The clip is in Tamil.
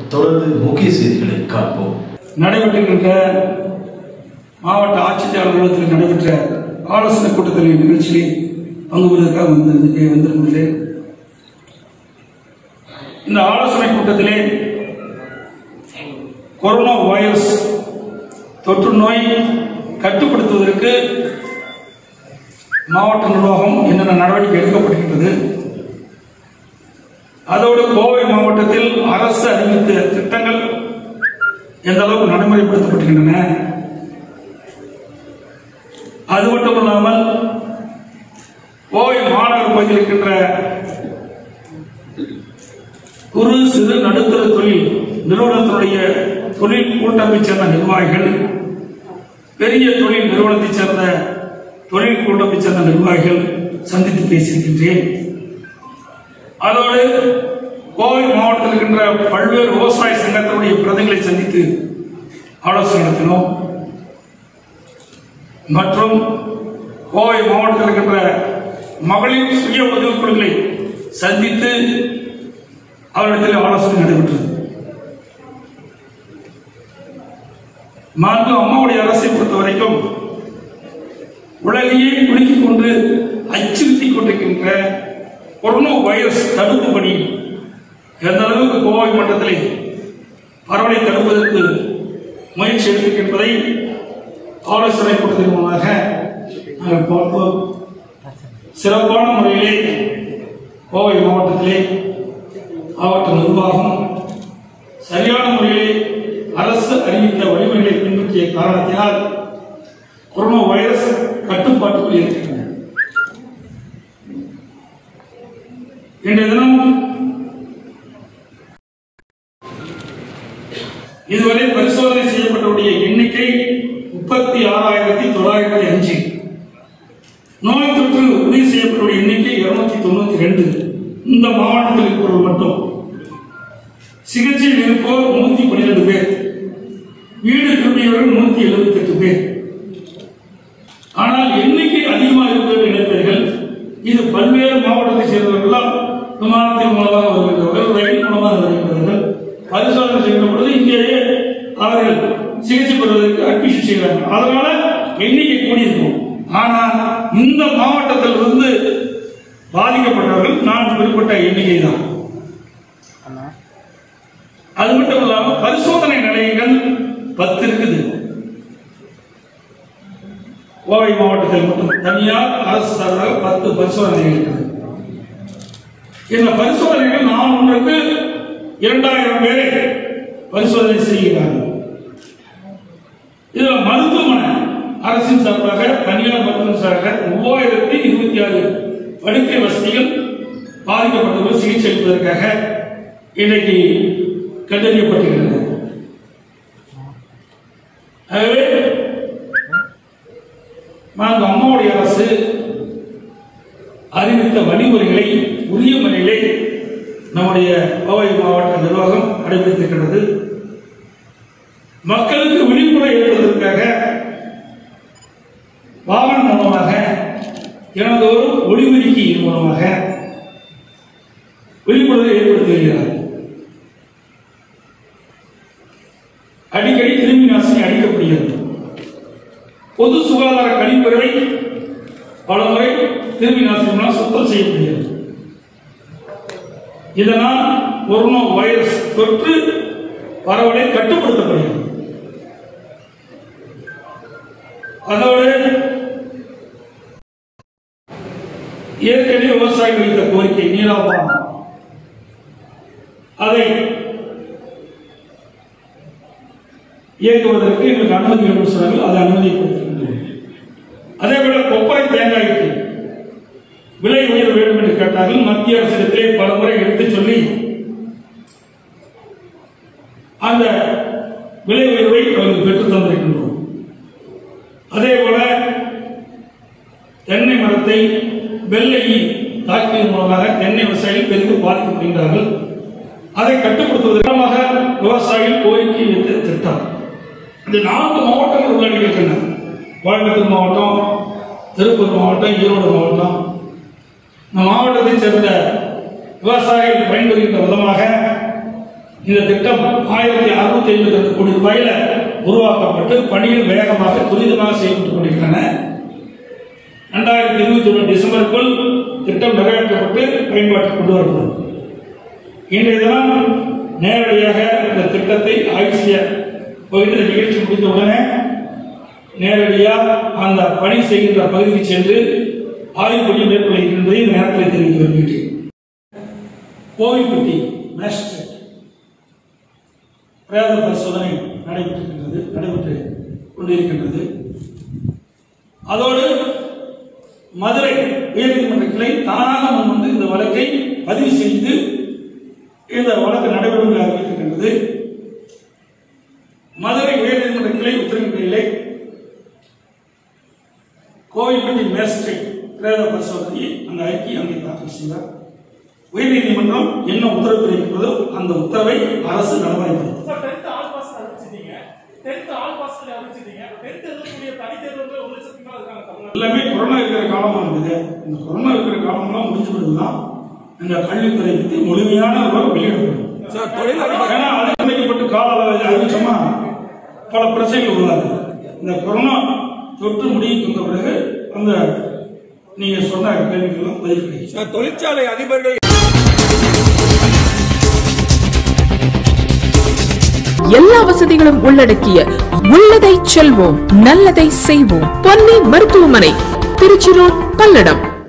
தொடர்ந்து முக்கிய செய்திகளை காண்போம் நடைபெற்றிருக்கின்ற மாவட்ட ஆட்சித்தலைவர் அலுவலகத்தில் நடைபெற்ற ஆலோசனை கூட்டத்தில் நிகழ்ச்சியிலே பங்கு பெறுவதற்காக வந்து வந்திருந்தேன் இந்த ஆலோசனை கூட்டத்திலே கொரோனா வைரஸ் தொற்று நோய் கட்டுப்படுத்துவதற்கு மாவட்ட நிர்வாகம் என்னென்ன நடவடிக்கை எடுக்கப்படுகின்றது அதோடு கோவை மாவட்டத்தில் அரசு அறிவித்த திட்டங்கள் எந்த அளவுக்கு நடைமுறைப்படுத்தப்படுகின்றன அது மட்டும் இல்லாமல் கோவை மாநகர் பகுதியில் இருக்கின்ற குறு சிறு நடுத்தர தொழில் நிறுவனத்தினுடைய தொழில் கூட்டமைச் சேர்ந்த நிர்வாகிகள் பெரிய தொழில் நிறுவனத்தைச் சேர்ந்த தொழில் கூட்டமைச் சேர்ந்த நிர்வாகிகள் சந்தித்து பேசியிருக்கின்றேன் அதோடு கோவை மாவட்டத்தில் இருக்கின்ற பல்வேறு விவசாய சங்கத்தினுடைய பிரதிகளை சந்தித்து ஆலோசனை நடத்தினோம் மற்றும் கோவை மாவட்டத்தில் இருக்கின்ற மகளிர் சுய உதவிக் குழுக்களை சந்தித்து அவரிடத்தில் ஆலோசனை நடைபெற்றது மாண்பு அம்மாவுடைய அரசை பொறுத்த வரைக்கும் உலகையே குலுக்கிக் கொண்டு அச்சுறுத்திக் கொண்டிருக்கின்ற கொரோனா வைரஸ் தடுப்பு பணி எந்த அளவுக்கு கோவை மட்டத்திலே பரவலை தடுப்பதற்கு முயற்சி எடுத்திருக்கின்றதை ஆலோசனை கூட்டத்தின் மூலமாக நாங்கள் பார்த்தோம் சிறப்பான முறையிலே கோவை மாவட்டத்திலே மாவட்ட நிர்வாகம் சரியான முறையிலே அரசு அறிவித்த வழிமுறைகளை பின்பற்றிய காரணத்தினால் கொரோனா வைரஸ் கட்டுப்பாட்டுக்குள் இருக்கின்றன இன்றைய தினம் இதுவரை பரிசோதனை செய்யப்பட்டவருடைய எண்ணிக்கை முப்பத்தி ஆறாயிரத்தி தொள்ளாயிரத்தி அஞ்சு நோய் தொற்று உறுதி செய்யப்பட்டவருடைய எண்ணிக்கை இருநூத்தி தொண்ணூத்தி ரெண்டு இந்த மாவட்டத்தில் இருப்பவர்கள் மட்டும் சிகிச்சையில் இருப்போர் நூத்தி பன்னிரெண்டு பேர் வீடு திரும்பியவர்கள் நூத்தி எழுபத்தி எட்டு பேர் ஆனால் எண்ணிக்கை அதிகமாக இருக்கிறது நினைப்பீர்கள் இது பல்வேறு மாவட்டத்தை சேர்ந்தவர்களால் விமானத்தின் மூலமாக வருகின்றவர்கள் ரயில் மூலமாக வருகின்றவர்கள் பரிசோதனை செய்கிற பொழுது இங்கேயே அவர்கள் சிகிச்சை பெறுவதற்கு அட்மிஷன் செய்கிறாங்க அதனால எண்ணிக்கை கூடியிருக்கும் ஆனால் இந்த மாவட்டத்தில் இருந்து பாதிக்கப்பட்டவர்கள் நான் குறிப்பிட்ட எண்ணிக்கை தான் அது மட்டும் இல்லாம பரிசோதனை நிலையங்கள் பத்து இருக்குது கோவை மாவட்டத்தில் மட்டும் தனியார் அரசு சார்பாக பத்து பரிசோதனை இருக்குது இந்த பரிசோதனைகள் நான் ஒன்றுக்கு இரண்டாயிரம் பேரை பரிசோதனை செய்கிறார்கள் இதுல மருத்துவமனை அரசின் சார்பாக தனியார் மருத்துவ சார்பாக மூவாயிரத்தி இருபத்தி ஆறு படுக்கை வசதிகள் பாதிக்கப்பட்டவர்கள் சிகிச்சை அளிப்பதற்காக இன்னைக்கு கண்டறியப்பட்டிருக்கிறது ஆகவே நாங்கள் அம்மாவுடைய அரசு அறிவித்த வழிமுறைகளை உரிய முறையிலே நம்முடைய கோவை மாவட்ட நிர்வாகம் கடைபிடித்திருக்கிறது மக்களுக்கு விழிப்புணர்வு ஏற்படுவதற்காக வாகனம் மூலமாக தினந்தோறும் ஒளிபெருக்கி மூலமாக விழிப்புணர்வை ஏற்படுத்தி வருகிறார் அடிக்கடி கிருமி நாசினி அடிக்கப்படுகிறது பொது சுகாதார கழிப்பறை பலமுறை கிருமி நாசினிகளால் சுத்தம் செய்யப்படுகிறது இதனால் கொரோனா வைரஸ் தொற்று பரவலை கட்டுப்படுத்தப்படுகிறது அதோடு ஏற்கனவே விவசாயிகள் வைத்த கோரிக்கை நீராபானம் அதை இயக்குவதற்கு எங்களுக்கு அனுமதி வேண்டும் சொன்னார்கள் அதை அனுமதி கொடுத்திருக்கின்றோம் அதே போல கொப்பரை தேங்காய்க்கு விலை உயர வேண்டும் என்று கேட்டார்கள் மத்திய அரசிடத்திலே பல முறை எடுத்துச் சொல்லி அந்த விலை உயர்வை அவர்கள் பெற்றுத் தந்திருக்கின்றோம் அதே போல தென்னை மரத்தை வெள்ளை தாக்கியதன் மூலமாக தென்னை விவசாயிகள் பெரிதும் பாதிக்கப்படுகின்றார்கள் அதை கட்டுப்படுத்துவதற்காக விவசாயிகள் கோரிக்கை வைத்த திட்டம் இந்த நான்கு மாவட்டங்கள் உள்ளடங்கியிருக்கின்றன கோயம்புத்தூர் மாவட்டம் திருப்பூர் மாவட்டம் ஈரோடு மாவட்டம் இந்த மாவட்டத்தைச் சேர்ந்த விவசாயிகள் பயன்பெறுகின்ற விதமாக இந்த திட்டம் ஆயிரத்தி அறுநூத்தி ஐம்பத்தி ரெண்டு கோடி ரூபாயில உருவாக்கப்பட்டு பணிகள் வேகமாக துரிதமாக செய்யப்பட்டுக் கொண்டிருக்கின்றன ரெண்டாயிரத்தி இருபத்தி ஒன்று டிசம்பருக்குள் திட்டம் நிறைவேற்றப்பட்டு பயன்பாட்டுக்கு கொண்டு வரப்படும் இன்றைய தினம் நேரடியாக இந்த திட்டத்தை ஆய்வு செய்ய போகின்ற நிகழ்ச்சி முடிந்த உடனே நேரடியாக அந்த பணி செய்கின்ற பகுதிக்கு சென்று ஆய்வு பணி மேற்கொள்ள என்பதை இந்த நேரத்தில் தெரிவிக்க விரும்புகிறேன் கோவில்பட்டி மேஸ்ட்ரேட் பிரேத பரிசோதனை நடைபெற்றிருக்கின்றது நடைபெற்று கொண்டிருக்கின்றது அதோடு மதுரை உயர்நீதிமன்ற கிளை தானாக முன்வந்து இந்த வழக்கை பதிவு செய்து இந்த வழக்கு நடைபெறும் என்று அறிவித்திருக்கின்றது மதுரை உயர்நீதிமன்ற கிளை உத்தரவின் கோவில்பட்டி மேஜிஸ்ட்ரேட் பிரேத பரிசோதனையை அந்த அறிக்கை அங்கே தாக்கல் செய்தார் உயர்நீதிமன்றம் என்ன உத்தரவு பிறப்பிக்கிறதோ அந்த உத்தரவை அரசு நடைமுறைப்படுத்தும் சார் டென்த் ஆல் பாஸ் அறிவிச்சிட்டீங்க டென்த் ஆல் பாஸ் அறிவிச்சிட்டீங்க டென்த் எழுதக்கூடிய தனி தேர்வுகள் ஒரு லட்சத்துக்கு மேல இருக்காங்க தமிழ்நாடு எல்லாமே கொரோனா இருக்கிற காலமா இருக்குது இந்த கொரோனா இருக்கிற காலம்லாம் முடிஞ்ச பிறகுதான் இந்த கல்வித்துறை பற்றி முழுமையான ஒரு வெளியிடப்படும் சார் தொழிலதிபர் ஏன்னா அது அமைக்கப்பட்டு கால அளவு அறிவிச்சோமா பல பிரச்சனைகள் உருவாது இந்த கொரோனா தொற்று முடிவுக்கு வந்த பிறகு அந்த நீங்க சொன்ன கேள்விக்கெல்லாம் பதில் கிடைக்கும் சார் தொழிற்சாலை அதிபர்கள் எல்லா வசதிகளும் உள்ளடக்கிய உள்ளதை செல்வோம் நல்லதை செய்வோம் பொன்னி மருத்துவமனை திருச்சி ரோட் பல்லடம்